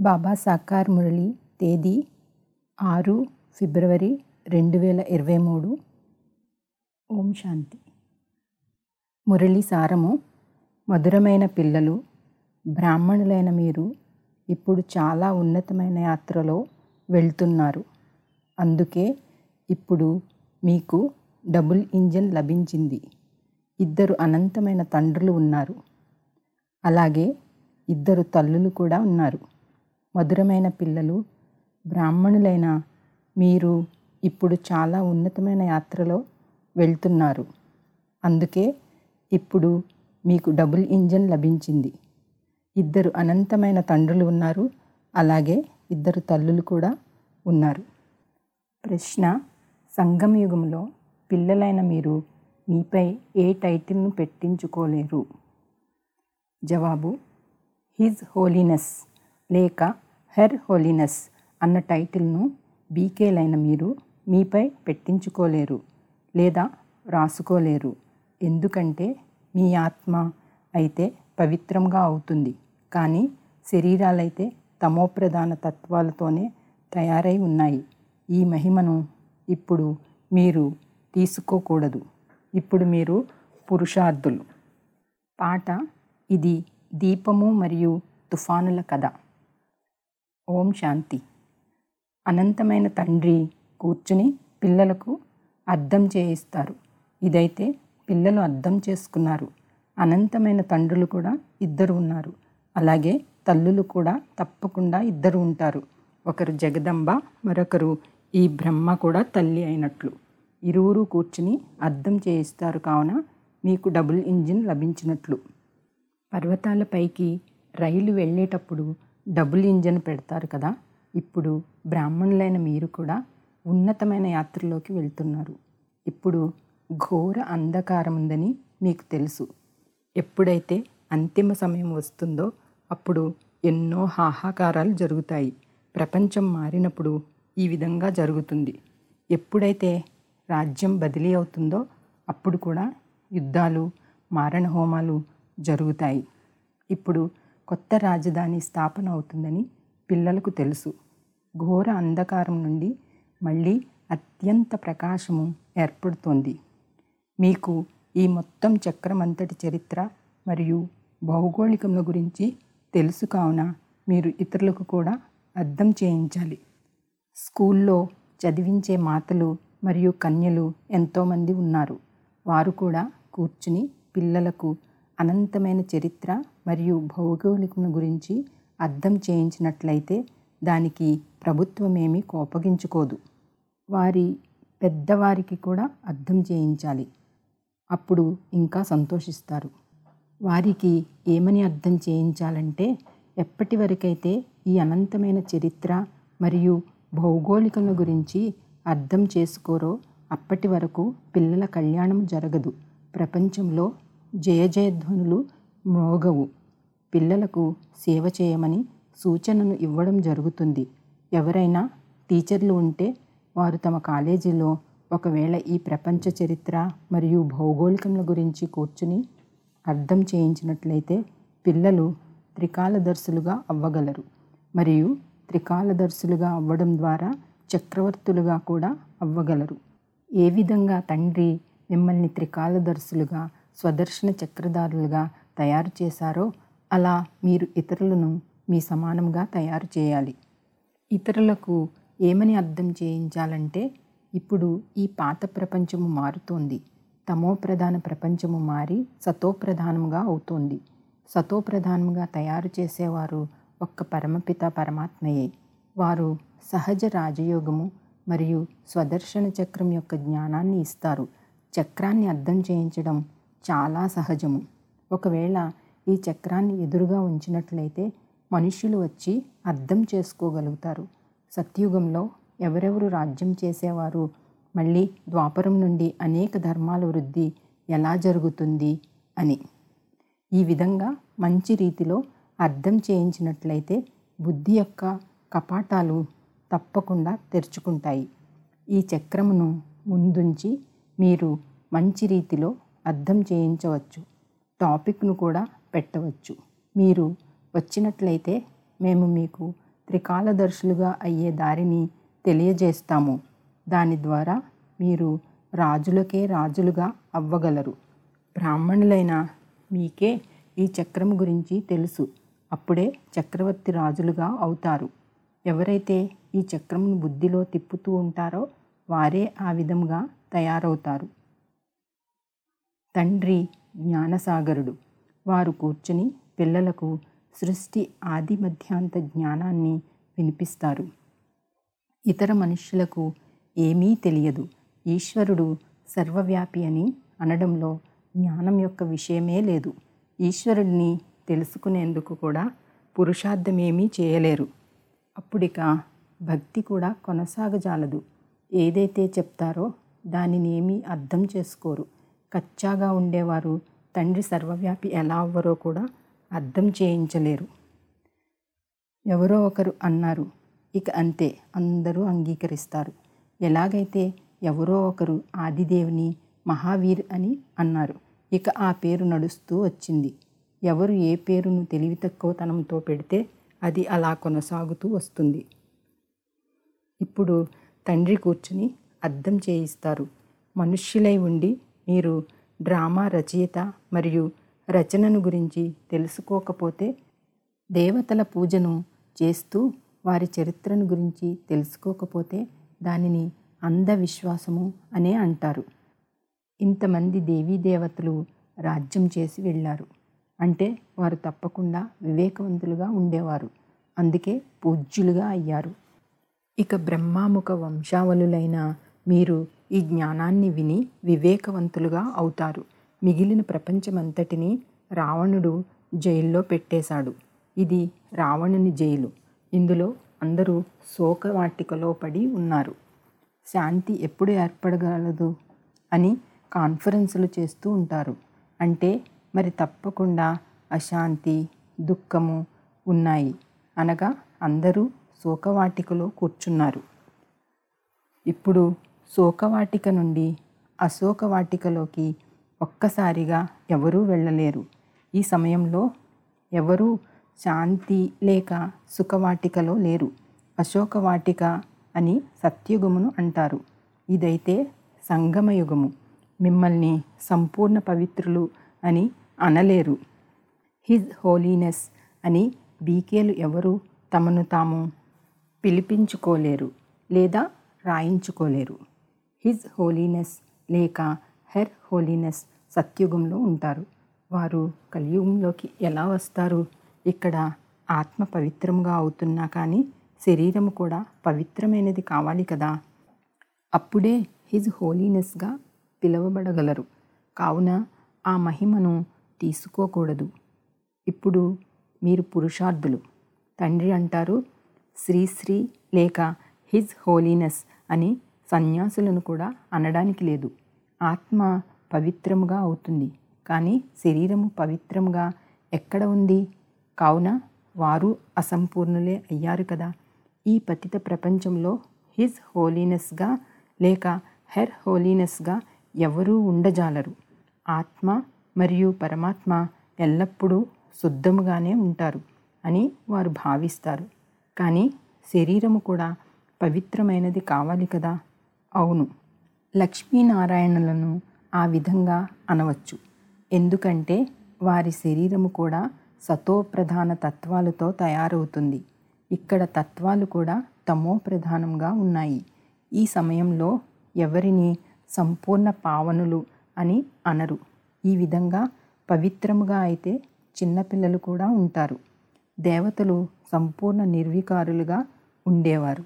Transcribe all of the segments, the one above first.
బాబా సాకార్ మురళి తేదీ ఆరు ఫిబ్రవరి రెండు వేల ఇరవై మూడు ఓం శాంతి మురళి సారము మధురమైన పిల్లలు బ్రాహ్మణులైన మీరు ఇప్పుడు చాలా ఉన్నతమైన యాత్రలో వెళ్తున్నారు అందుకే ఇప్పుడు మీకు డబుల్ ఇంజన్ లభించింది ఇద్దరు అనంతమైన తండ్రులు ఉన్నారు అలాగే ఇద్దరు తల్లులు కూడా ఉన్నారు మధురమైన పిల్లలు బ్రాహ్మణులైన మీరు ఇప్పుడు చాలా ఉన్నతమైన యాత్రలో వెళ్తున్నారు అందుకే ఇప్పుడు మీకు డబుల్ ఇంజన్ లభించింది ఇద్దరు అనంతమైన తండ్రులు ఉన్నారు అలాగే ఇద్దరు తల్లులు కూడా ఉన్నారు ప్రశ్న సంగమ యుగంలో పిల్లలైన మీరు మీపై ఏ టైటిల్ను పెట్టించుకోలేరు జవాబు హిజ్ హోలీనెస్ లేక హెర్ హోలీనెస్ అన్న టైటిల్ను బీకేలైన మీరు మీపై పెట్టించుకోలేరు లేదా రాసుకోలేరు ఎందుకంటే మీ ఆత్మ అయితే పవిత్రంగా అవుతుంది కానీ శరీరాలైతే తమోప్రధాన తత్వాలతోనే తయారై ఉన్నాయి ఈ మహిమను ఇప్పుడు మీరు తీసుకోకూడదు ఇప్పుడు మీరు పురుషార్థులు పాట ఇది దీపము మరియు తుఫానుల కథ ఓం శాంతి అనంతమైన తండ్రి కూర్చుని పిల్లలకు అర్థం చేయిస్తారు ఇదైతే పిల్లలు అర్థం చేసుకున్నారు అనంతమైన తండ్రులు కూడా ఇద్దరు ఉన్నారు అలాగే తల్లులు కూడా తప్పకుండా ఇద్దరు ఉంటారు ఒకరు జగదంబ మరొకరు ఈ బ్రహ్మ కూడా తల్లి అయినట్లు ఇరువురు కూర్చుని అర్థం చేయిస్తారు కావున మీకు డబుల్ ఇంజిన్ లభించినట్లు పర్వతాలపైకి రైలు వెళ్ళేటప్పుడు డబుల్ ఇంజన్ పెడతారు కదా ఇప్పుడు బ్రాహ్మణులైన మీరు కూడా ఉన్నతమైన యాత్రలోకి వెళ్తున్నారు ఇప్పుడు ఘోర అంధకారం ఉందని మీకు తెలుసు ఎప్పుడైతే అంతిమ సమయం వస్తుందో అప్పుడు ఎన్నో హాహాకారాలు జరుగుతాయి ప్రపంచం మారినప్పుడు ఈ విధంగా జరుగుతుంది ఎప్పుడైతే రాజ్యం బదిలీ అవుతుందో అప్పుడు కూడా యుద్ధాలు మారణ హోమాలు జరుగుతాయి ఇప్పుడు కొత్త రాజధాని స్థాపన అవుతుందని పిల్లలకు తెలుసు ఘోర అంధకారం నుండి మళ్ళీ అత్యంత ప్రకాశము ఏర్పడుతోంది మీకు ఈ మొత్తం చక్రం అంతటి చరిత్ర మరియు భౌగోళికముల గురించి తెలుసు కావున మీరు ఇతరులకు కూడా అర్థం చేయించాలి స్కూల్లో చదివించే మాతలు మరియు కన్యలు ఎంతోమంది ఉన్నారు వారు కూడా కూర్చుని పిల్లలకు అనంతమైన చరిత్ర మరియు భౌగోళికం గురించి అర్థం చేయించినట్లయితే దానికి ప్రభుత్వమేమీ కోపగించుకోదు వారి పెద్దవారికి కూడా అర్థం చేయించాలి అప్పుడు ఇంకా సంతోషిస్తారు వారికి ఏమని అర్థం చేయించాలంటే ఎప్పటి వరకైతే ఈ అనంతమైన చరిత్ర మరియు భౌగోళికల గురించి అర్థం చేసుకోరో అప్పటి వరకు పిల్లల కళ్యాణం జరగదు ప్రపంచంలో జయ జయధ్వనులు మ్రోగవు పిల్లలకు సేవ చేయమని సూచనను ఇవ్వడం జరుగుతుంది ఎవరైనా టీచర్లు ఉంటే వారు తమ కాలేజీలో ఒకవేళ ఈ ప్రపంచ చరిత్ర మరియు భౌగోళికముల గురించి కూర్చుని అర్థం చేయించినట్లయితే పిల్లలు త్రికాలదర్శులుగా అవ్వగలరు మరియు త్రికాలదర్శులుగా అవ్వడం ద్వారా చక్రవర్తులుగా కూడా అవ్వగలరు ఏ విధంగా తండ్రి మిమ్మల్ని త్రికాలదర్శులుగా స్వదర్శన చక్రధారులుగా తయారు చేశారో అలా మీరు ఇతరులను మీ సమానంగా తయారు చేయాలి ఇతరులకు ఏమని అర్థం చేయించాలంటే ఇప్పుడు ఈ పాత ప్రపంచము మారుతోంది తమో ప్రధాన ప్రపంచము మారి సతోప్రధానంగా అవుతోంది సతోప్రధానంగా తయారు చేసేవారు ఒక్క పరమపిత పరమాత్మయే వారు సహజ రాజయోగము మరియు స్వదర్శన చక్రం యొక్క జ్ఞానాన్ని ఇస్తారు చక్రాన్ని అర్థం చేయించడం చాలా సహజము ఒకవేళ ఈ చక్రాన్ని ఎదురుగా ఉంచినట్లయితే మనుష్యులు వచ్చి అర్థం చేసుకోగలుగుతారు సత్యుగంలో ఎవరెవరు రాజ్యం చేసేవారు మళ్ళీ ద్వాపరం నుండి అనేక ధర్మాల వృద్ధి ఎలా జరుగుతుంది అని ఈ విధంగా మంచి రీతిలో అర్థం చేయించినట్లయితే బుద్ధి యొక్క కపాటాలు తప్పకుండా తెరుచుకుంటాయి ఈ చక్రమును ముందుంచి మీరు మంచి రీతిలో అర్థం చేయించవచ్చు టాపిక్ను కూడా పెట్టవచ్చు మీరు వచ్చినట్లయితే మేము మీకు త్రికాలదర్శులుగా అయ్యే దారిని తెలియజేస్తాము దాని ద్వారా మీరు రాజులకే రాజులుగా అవ్వగలరు బ్రాహ్మణులైన మీకే ఈ చక్రం గురించి తెలుసు అప్పుడే చక్రవర్తి రాజులుగా అవుతారు ఎవరైతే ఈ చక్రమును బుద్ధిలో తిప్పుతూ ఉంటారో వారే ఆ విధంగా తయారవుతారు తండ్రి జ్ఞానసాగరుడు వారు కూర్చుని పిల్లలకు సృష్టి ఆది మధ్యాంత జ్ఞానాన్ని వినిపిస్తారు ఇతర మనుష్యులకు ఏమీ తెలియదు ఈశ్వరుడు సర్వవ్యాపి అని అనడంలో జ్ఞానం యొక్క విషయమే లేదు ఈశ్వరుడిని తెలుసుకునేందుకు కూడా పురుషార్థమేమీ చేయలేరు అప్పుడిక భక్తి కూడా కొనసాగజాలదు ఏదైతే చెప్తారో దానిని ఏమీ అర్థం చేసుకోరు కచ్చాగా ఉండేవారు తండ్రి సర్వవ్యాపి ఎలా అవ్వరో కూడా అర్థం చేయించలేరు ఎవరో ఒకరు అన్నారు ఇక అంతే అందరూ అంగీకరిస్తారు ఎలాగైతే ఎవరో ఒకరు ఆదిదేవుని మహావీర్ అని అన్నారు ఇక ఆ పేరు నడుస్తూ వచ్చింది ఎవరు ఏ పేరును తెలివి తక్కువతనంతో పెడితే అది అలా కొనసాగుతూ వస్తుంది ఇప్పుడు తండ్రి కూర్చుని అర్థం చేయిస్తారు మనుష్యులై ఉండి మీరు డ్రామా రచయిత మరియు రచనను గురించి తెలుసుకోకపోతే దేవతల పూజను చేస్తూ వారి చరిత్రను గురించి తెలుసుకోకపోతే దానిని అంధవిశ్వాసము అనే అంటారు ఇంతమంది దేవీ దేవతలు రాజ్యం చేసి వెళ్ళారు అంటే వారు తప్పకుండా వివేకవంతులుగా ఉండేవారు అందుకే పూజ్యులుగా అయ్యారు ఇక బ్రహ్మాముఖ వంశావళులైన మీరు ఈ జ్ఞానాన్ని విని వివేకవంతులుగా అవుతారు మిగిలిన ప్రపంచమంతటిని రావణుడు జైల్లో పెట్టేశాడు ఇది రావణుని జైలు ఇందులో అందరూ శోకవాటికలో పడి ఉన్నారు శాంతి ఎప్పుడు ఏర్పడగలదు అని కాన్ఫరెన్సులు చేస్తూ ఉంటారు అంటే మరి తప్పకుండా అశాంతి దుఃఖము ఉన్నాయి అనగా అందరూ శోకవాటికలో కూర్చున్నారు ఇప్పుడు శోకవాటిక నుండి అశోకవాటికలోకి ఒక్కసారిగా ఎవరూ వెళ్ళలేరు ఈ సమయంలో ఎవరూ శాంతి లేక సుఖవాటికలో లేరు అశోకవాటిక అని సత్యుగమును అంటారు ఇదైతే సంగమయుగము మిమ్మల్ని సంపూర్ణ పవిత్రులు అని అనలేరు హిజ్ హోలీనెస్ అని బీకేలు ఎవరు తమను తాము పిలిపించుకోలేరు లేదా రాయించుకోలేరు హిజ్ హోలీనెస్ లేక హెర్ హోలీనెస్ సత్యుగంలో ఉంటారు వారు కలియుగంలోకి ఎలా వస్తారు ఇక్కడ ఆత్మ పవిత్రంగా అవుతున్నా కానీ శరీరం కూడా పవిత్రమైనది కావాలి కదా అప్పుడే హిజ్ హోలీనెస్గా పిలువబడగలరు కావున ఆ మహిమను తీసుకోకూడదు ఇప్పుడు మీరు పురుషార్థులు తండ్రి అంటారు శ్రీశ్రీ లేక హిజ్ హోలీనెస్ అని సన్యాసులను కూడా అనడానికి లేదు ఆత్మ పవిత్రముగా అవుతుంది కానీ శరీరము పవిత్రంగా ఎక్కడ ఉంది కావున వారు అసంపూర్ణులే అయ్యారు కదా ఈ పతిత ప్రపంచంలో హిజ్ హోలీనెస్గా లేక హెర్ హోలీనెస్గా ఎవరూ ఉండజాలరు ఆత్మ మరియు పరమాత్మ ఎల్లప్పుడూ శుద్ధముగానే ఉంటారు అని వారు భావిస్తారు కానీ శరీరము కూడా పవిత్రమైనది కావాలి కదా అవును లక్ష్మీనారాయణలను ఆ విధంగా అనవచ్చు ఎందుకంటే వారి శరీరము కూడా సతోప్రధాన తత్వాలతో తయారవుతుంది ఇక్కడ తత్వాలు కూడా తమో ప్రధానంగా ఉన్నాయి ఈ సమయంలో ఎవరిని సంపూర్ణ పావనులు అని అనరు ఈ విధంగా పవిత్రముగా అయితే చిన్నపిల్లలు కూడా ఉంటారు దేవతలు సంపూర్ణ నిర్వికారులుగా ఉండేవారు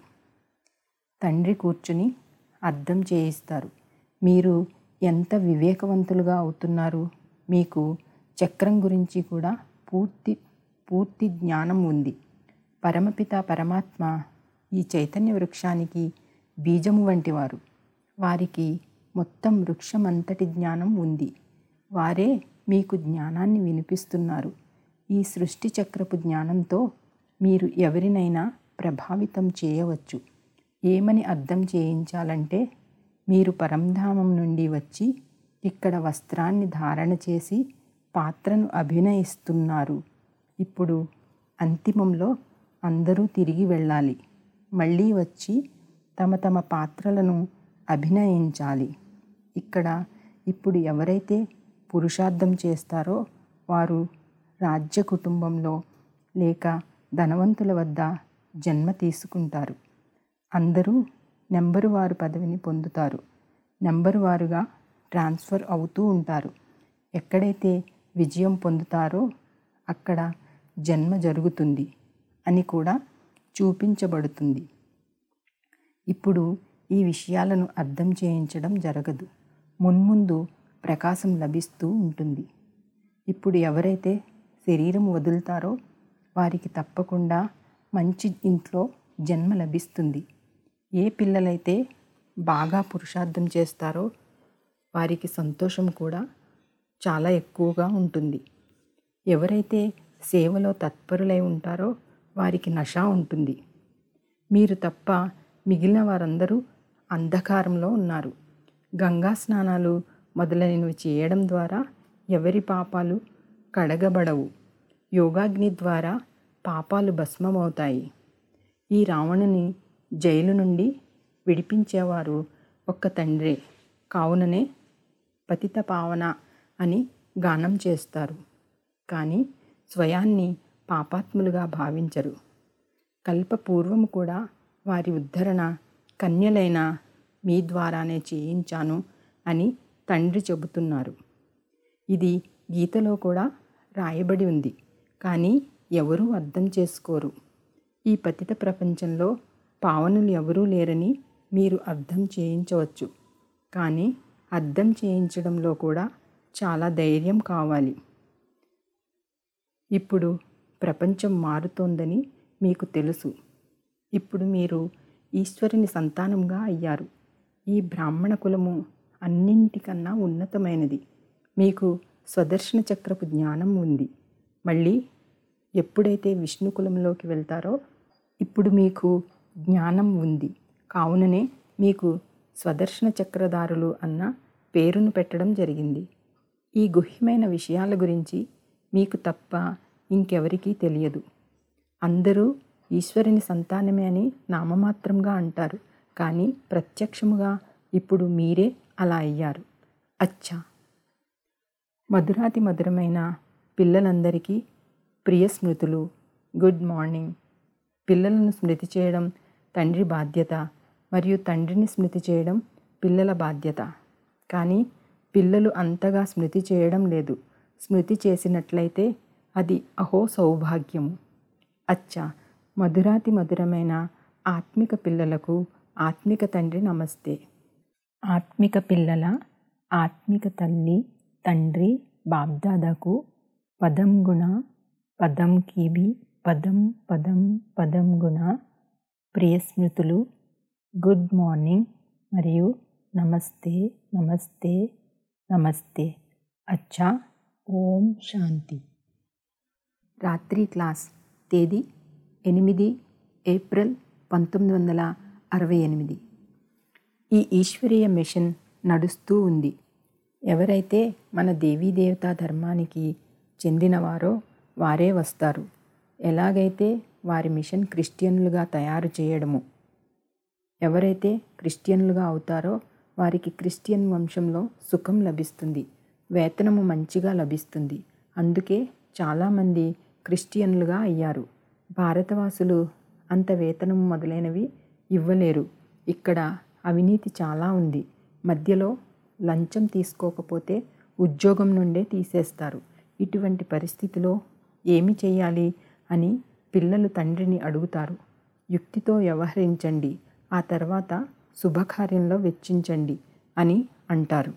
తండ్రి కూర్చుని అర్థం చేయిస్తారు మీరు ఎంత వివేకవంతులుగా అవుతున్నారు మీకు చక్రం గురించి కూడా పూర్తి పూర్తి జ్ఞానం ఉంది పరమపిత పరమాత్మ ఈ చైతన్య వృక్షానికి బీజము వంటివారు వారికి మొత్తం వృక్షమంతటి జ్ఞానం ఉంది వారే మీకు జ్ఞానాన్ని వినిపిస్తున్నారు ఈ సృష్టి చక్రపు జ్ఞానంతో మీరు ఎవరినైనా ప్రభావితం చేయవచ్చు ఏమని అర్థం చేయించాలంటే మీరు పరంధామం నుండి వచ్చి ఇక్కడ వస్త్రాన్ని ధారణ చేసి పాత్రను అభినయిస్తున్నారు ఇప్పుడు అంతిమంలో అందరూ తిరిగి వెళ్ళాలి మళ్ళీ వచ్చి తమ తమ పాత్రలను అభినయించాలి ఇక్కడ ఇప్పుడు ఎవరైతే పురుషార్థం చేస్తారో వారు రాజ్య కుటుంబంలో లేక ధనవంతుల వద్ద జన్మ తీసుకుంటారు అందరూ నెంబరు వారు పదవిని పొందుతారు నెంబరు వారుగా ట్రాన్స్ఫర్ అవుతూ ఉంటారు ఎక్కడైతే విజయం పొందుతారో అక్కడ జన్మ జరుగుతుంది అని కూడా చూపించబడుతుంది ఇప్పుడు ఈ విషయాలను అర్థం చేయించడం జరగదు మున్ముందు ప్రకాశం లభిస్తూ ఉంటుంది ఇప్పుడు ఎవరైతే శరీరం వదులుతారో వారికి తప్పకుండా మంచి ఇంట్లో జన్మ లభిస్తుంది ఏ పిల్లలైతే బాగా పురుషార్థం చేస్తారో వారికి సంతోషం కూడా చాలా ఎక్కువగా ఉంటుంది ఎవరైతే సేవలో తత్పరులై ఉంటారో వారికి నష ఉంటుంది మీరు తప్ప మిగిలిన వారందరూ అంధకారంలో ఉన్నారు గంగా స్నానాలు మొదలైనవి చేయడం ద్వారా ఎవరి పాపాలు కడగబడవు యోగాగ్ని ద్వారా పాపాలు భస్మమవుతాయి ఈ రావణుని జైలు నుండి విడిపించేవారు ఒక్క తండ్రే కావుననే పతిత పావన అని గానం చేస్తారు కానీ స్వయాన్ని పాపాత్ములుగా భావించరు కల్పపూర్వము కూడా వారి ఉద్ధరణ కన్యలైన మీ ద్వారానే చేయించాను అని తండ్రి చెబుతున్నారు ఇది గీతలో కూడా రాయబడి ఉంది కానీ ఎవరూ అర్థం చేసుకోరు ఈ పతిత ప్రపంచంలో పావనులు ఎవరూ లేరని మీరు అర్థం చేయించవచ్చు కానీ అర్థం చేయించడంలో కూడా చాలా ధైర్యం కావాలి ఇప్పుడు ప్రపంచం మారుతోందని మీకు తెలుసు ఇప్పుడు మీరు ఈశ్వరుని సంతానంగా అయ్యారు ఈ బ్రాహ్మణ కులము అన్నింటికన్నా ఉన్నతమైనది మీకు స్వదర్శన చక్రపు జ్ఞానం ఉంది మళ్ళీ ఎప్పుడైతే విష్ణు కులంలోకి వెళ్తారో ఇప్పుడు మీకు జ్ఞానం ఉంది కావుననే మీకు స్వదర్శన చక్రధారులు అన్న పేరును పెట్టడం జరిగింది ఈ గుహ్యమైన విషయాల గురించి మీకు తప్ప ఇంకెవరికీ తెలియదు అందరూ ఈశ్వరుని సంతానమే అని నామమాత్రంగా అంటారు కానీ ప్రత్యక్షముగా ఇప్పుడు మీరే అలా అయ్యారు అచ్చా మధురాతి మధురమైన పిల్లలందరికీ ప్రియ స్మృతులు గుడ్ మార్నింగ్ పిల్లలను స్మృతి చేయడం తండ్రి బాధ్యత మరియు తండ్రిని స్మృతి చేయడం పిల్లల బాధ్యత కానీ పిల్లలు అంతగా స్మృతి చేయడం లేదు స్మృతి చేసినట్లయితే అది అహో సౌభాగ్యము అచ్చా మధురాతి మధురమైన ఆత్మిక పిల్లలకు ఆత్మిక తండ్రి నమస్తే ఆత్మిక పిల్లల ఆత్మిక తల్లి తండ్రి బాబ్దాదాకు పదం గుణ పదం కీబి పదం పదం పదం గుణ ప్రియ స్మృతులు గుడ్ మార్నింగ్ మరియు నమస్తే నమస్తే నమస్తే అచ్చా ఓం శాంతి రాత్రి క్లాస్ తేదీ ఎనిమిది ఏప్రిల్ పంతొమ్మిది వందల అరవై ఎనిమిది ఈ ఈశ్వరీయ మిషన్ నడుస్తూ ఉంది ఎవరైతే మన దేవీ దేవతా ధర్మానికి చెందినవారో వారే వస్తారు ఎలాగైతే వారి మిషన్ క్రిస్టియన్లుగా తయారు చేయడము ఎవరైతే క్రిస్టియన్లుగా అవుతారో వారికి క్రిస్టియన్ వంశంలో సుఖం లభిస్తుంది వేతనము మంచిగా లభిస్తుంది అందుకే చాలామంది క్రిస్టియన్లుగా అయ్యారు భారతవాసులు అంత వేతనం మొదలైనవి ఇవ్వలేరు ఇక్కడ అవినీతి చాలా ఉంది మధ్యలో లంచం తీసుకోకపోతే ఉద్యోగం నుండే తీసేస్తారు ఇటువంటి పరిస్థితిలో ఏమి చేయాలి అని పిల్లలు తండ్రిని అడుగుతారు యుక్తితో వ్యవహరించండి ఆ తర్వాత శుభకార్యంలో వెచ్చించండి అని అంటారు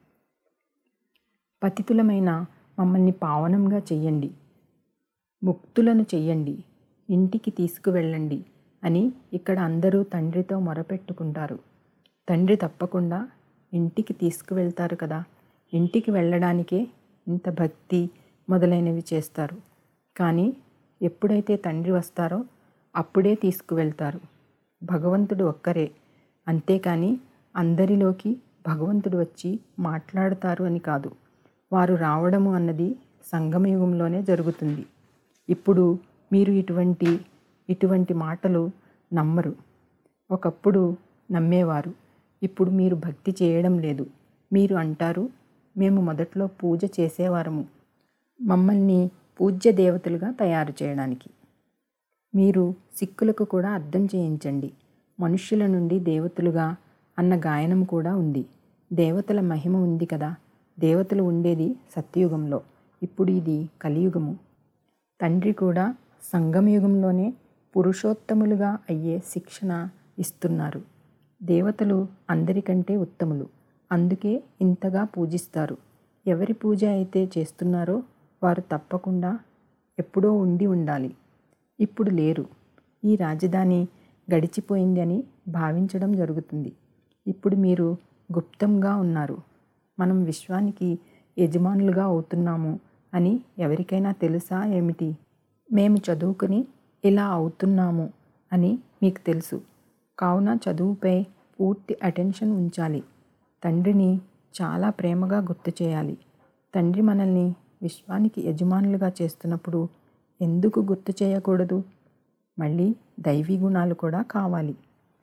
పతితులమైన మమ్మల్ని పావనంగా చెయ్యండి ముక్తులను చెయ్యండి ఇంటికి తీసుకువెళ్ళండి అని ఇక్కడ అందరూ తండ్రితో మొరపెట్టుకుంటారు తండ్రి తప్పకుండా ఇంటికి తీసుకువెళ్తారు కదా ఇంటికి వెళ్ళడానికే ఇంత భక్తి మొదలైనవి చేస్తారు కానీ ఎప్పుడైతే తండ్రి వస్తారో అప్పుడే తీసుకువెళ్తారు భగవంతుడు ఒక్కరే అంతేకాని అందరిలోకి భగవంతుడు వచ్చి మాట్లాడతారు అని కాదు వారు రావడము అన్నది సంగమయుగంలోనే జరుగుతుంది ఇప్పుడు మీరు ఇటువంటి ఇటువంటి మాటలు నమ్మరు ఒకప్పుడు నమ్మేవారు ఇప్పుడు మీరు భక్తి చేయడం లేదు మీరు అంటారు మేము మొదట్లో పూజ చేసేవారము మమ్మల్ని పూజ్య దేవతలుగా తయారు చేయడానికి మీరు సిక్కులకు కూడా అర్థం చేయించండి మనుష్యుల నుండి దేవతలుగా అన్న గాయనం కూడా ఉంది దేవతల మహిమ ఉంది కదా దేవతలు ఉండేది సత్యయుగంలో ఇప్పుడు ఇది కలియుగము తండ్రి కూడా సంగమయుగంలోనే పురుషోత్తములుగా అయ్యే శిక్షణ ఇస్తున్నారు దేవతలు అందరికంటే ఉత్తములు అందుకే ఇంతగా పూజిస్తారు ఎవరి పూజ అయితే చేస్తున్నారో వారు తప్పకుండా ఎప్పుడో ఉండి ఉండాలి ఇప్పుడు లేరు ఈ రాజధాని గడిచిపోయింది అని భావించడం జరుగుతుంది ఇప్పుడు మీరు గుప్తంగా ఉన్నారు మనం విశ్వానికి యజమానులుగా అవుతున్నాము అని ఎవరికైనా తెలుసా ఏమిటి మేము చదువుకుని ఇలా అవుతున్నాము అని మీకు తెలుసు కావున చదువుపై పూర్తి అటెన్షన్ ఉంచాలి తండ్రిని చాలా ప్రేమగా గుర్తు చేయాలి తండ్రి మనల్ని విశ్వానికి యజమానులుగా చేస్తున్నప్పుడు ఎందుకు గుర్తు చేయకూడదు మళ్ళీ దైవీ గుణాలు కూడా కావాలి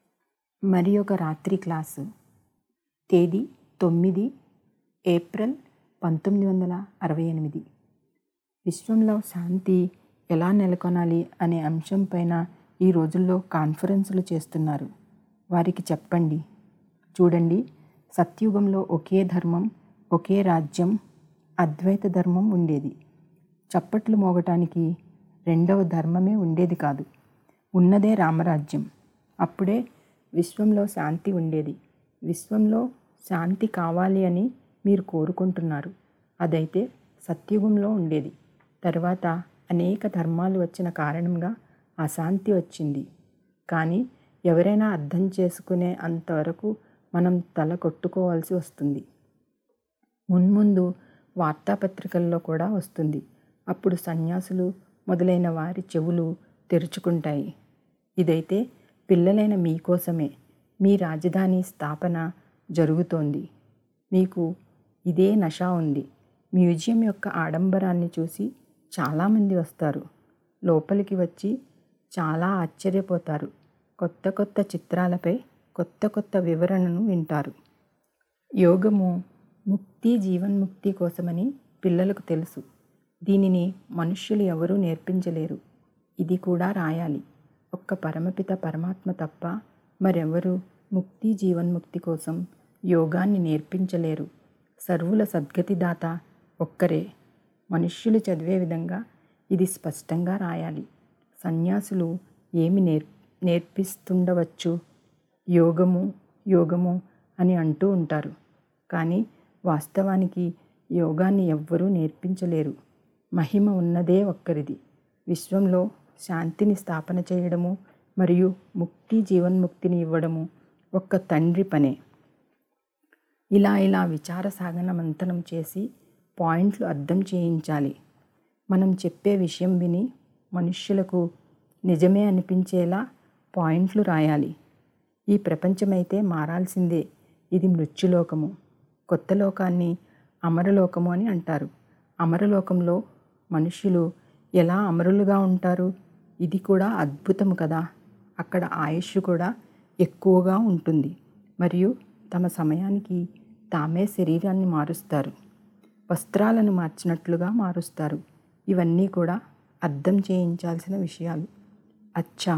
మరి ఒక రాత్రి క్లాసు తేదీ తొమ్మిది ఏప్రిల్ పంతొమ్మిది వందల అరవై ఎనిమిది విశ్వంలో శాంతి ఎలా నెలకొనాలి అనే అంశం పైన ఈ రోజుల్లో కాన్ఫరెన్సులు చేస్తున్నారు వారికి చెప్పండి చూడండి సత్యుగంలో ఒకే ధర్మం ఒకే రాజ్యం అద్వైత ధర్మం ఉండేది చప్పట్లు మోగటానికి రెండవ ధర్మమే ఉండేది కాదు ఉన్నదే రామరాజ్యం అప్పుడే విశ్వంలో శాంతి ఉండేది విశ్వంలో శాంతి కావాలి అని మీరు కోరుకుంటున్నారు అదైతే సత్యుగంలో ఉండేది తర్వాత అనేక ధర్మాలు వచ్చిన కారణంగా అశాంతి వచ్చింది కానీ ఎవరైనా అర్థం చేసుకునే అంతవరకు మనం తల కొట్టుకోవాల్సి వస్తుంది మున్ముందు వార్తాపత్రికల్లో కూడా వస్తుంది అప్పుడు సన్యాసులు మొదలైన వారి చెవులు తెరుచుకుంటాయి ఇదైతే పిల్లలైన మీకోసమే మీ రాజధాని స్థాపన జరుగుతోంది మీకు ఇదే నష ఉంది మ్యూజియం యొక్క ఆడంబరాన్ని చూసి చాలామంది వస్తారు లోపలికి వచ్చి చాలా ఆశ్చర్యపోతారు కొత్త కొత్త చిత్రాలపై కొత్త కొత్త వివరణను వింటారు యోగము ముక్తి జీవన్ముక్తి కోసమని పిల్లలకు తెలుసు దీనిని మనుష్యులు ఎవరూ నేర్పించలేరు ఇది కూడా రాయాలి ఒక్క పరమపిత పరమాత్మ తప్ప మరెవరు ముక్తి జీవన్ముక్తి కోసం యోగాన్ని నేర్పించలేరు సర్వుల సద్గతిదాత ఒక్కరే మనుష్యులు చదివే విధంగా ఇది స్పష్టంగా రాయాలి సన్యాసులు ఏమి నేర్ నేర్పిస్తుండవచ్చు యోగము యోగము అని అంటూ ఉంటారు కానీ వాస్తవానికి యోగాన్ని ఎవ్వరూ నేర్పించలేరు మహిమ ఉన్నదే ఒక్కరిది విశ్వంలో శాంతిని స్థాపన చేయడము మరియు ముక్తి జీవన్ముక్తిని ఇవ్వడము ఒక్క తండ్రి పనే ఇలా ఇలా విచార సాగన మంతనం చేసి పాయింట్లు అర్థం చేయించాలి మనం చెప్పే విషయం విని మనుష్యులకు నిజమే అనిపించేలా పాయింట్లు రాయాలి ఈ ప్రపంచమైతే మారాల్సిందే ఇది మృత్యులోకము కొత్త లోకాన్ని అమరలోకము అని అంటారు అమరలోకంలో మనుష్యులు ఎలా అమరులుగా ఉంటారు ఇది కూడా అద్భుతము కదా అక్కడ ఆయుష్ కూడా ఎక్కువగా ఉంటుంది మరియు తమ సమయానికి తామే శరీరాన్ని మారుస్తారు వస్త్రాలను మార్చినట్లుగా మారుస్తారు ఇవన్నీ కూడా అర్థం చేయించాల్సిన విషయాలు అచ్చా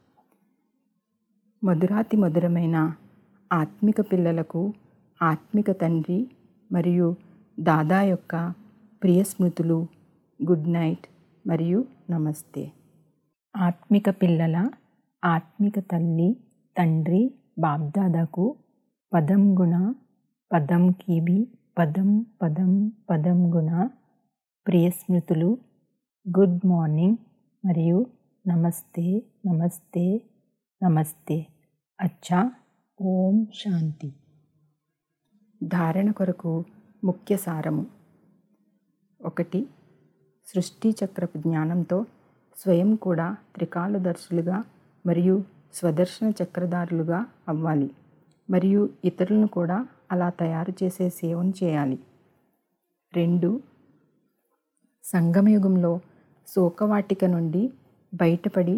మధురాతి మధురమైన ఆత్మిక పిల్లలకు ఆత్మిక తండ్రి మరియు దాదా యొక్క ప్రియ స్మృతులు గుడ్ నైట్ మరియు నమస్తే ఆత్మిక పిల్లల ఆత్మిక తల్లి తండ్రి బాబ్దాదాకు పదం గుణ పదం కీబి పదం పదం పదం గుణ ప్రియ స్మృతులు గుడ్ మార్నింగ్ మరియు నమస్తే నమస్తే నమస్తే అచ్చా ఓం శాంతి ధారణ కొరకు ముఖ్య సారము ఒకటి సృష్టి చక్రపు జ్ఞానంతో స్వయం కూడా త్రికాలదర్శులుగా మరియు స్వదర్శన చక్రధారులుగా అవ్వాలి మరియు ఇతరులను కూడా అలా తయారు చేసే సేవను చేయాలి రెండు సంగమయుగంలో శోకవాటిక నుండి బయటపడి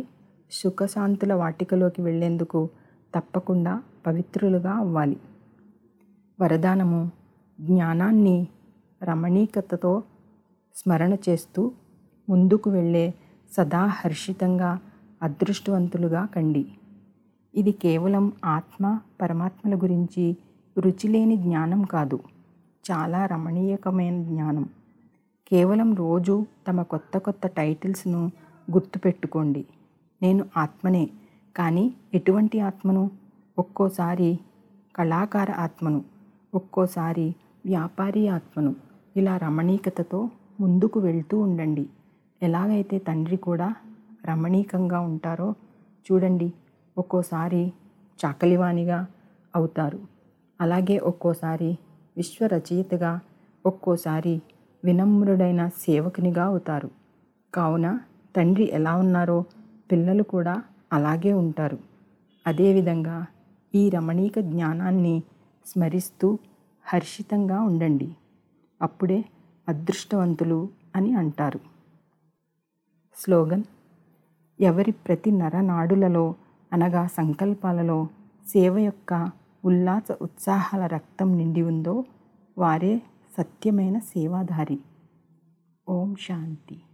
సుఖశాంతుల వాటికలోకి వెళ్ళేందుకు తప్పకుండా పవిత్రులుగా అవ్వాలి వరదానము జ్ఞానాన్ని రమణీకతతో స్మరణ చేస్తూ ముందుకు వెళ్ళే సదా హర్షితంగా అదృష్టవంతులుగా కండి ఇది కేవలం ఆత్మ పరమాత్మల గురించి రుచిలేని జ్ఞానం కాదు చాలా రమణీయకమైన జ్ఞానం కేవలం రోజు తమ కొత్త కొత్త టైటిల్స్ను గుర్తుపెట్టుకోండి నేను ఆత్మనే కానీ ఎటువంటి ఆత్మను ఒక్కోసారి కళాకార ఆత్మను ఒక్కోసారి వ్యాపారి ఆత్మను ఇలా రమణీకతతో ముందుకు వెళ్తూ ఉండండి ఎలాగైతే తండ్రి కూడా రమణీకంగా ఉంటారో చూడండి ఒక్కోసారి చాకలివానిగా అవుతారు అలాగే ఒక్కోసారి విశ్వరచయితగా ఒక్కోసారి వినమ్రుడైన సేవకునిగా అవుతారు కావున తండ్రి ఎలా ఉన్నారో పిల్లలు కూడా అలాగే ఉంటారు అదేవిధంగా ఈ రమణీక జ్ఞానాన్ని స్మరిస్తూ హర్షితంగా ఉండండి అప్పుడే అదృష్టవంతులు అని అంటారు స్లోగన్ ఎవరి ప్రతి నరనాడులలో అనగా సంకల్పాలలో సేవ యొక్క ఉల్లాస ఉత్సాహాల రక్తం నిండి ఉందో వారే సత్యమైన సేవాధారి ఓం శాంతి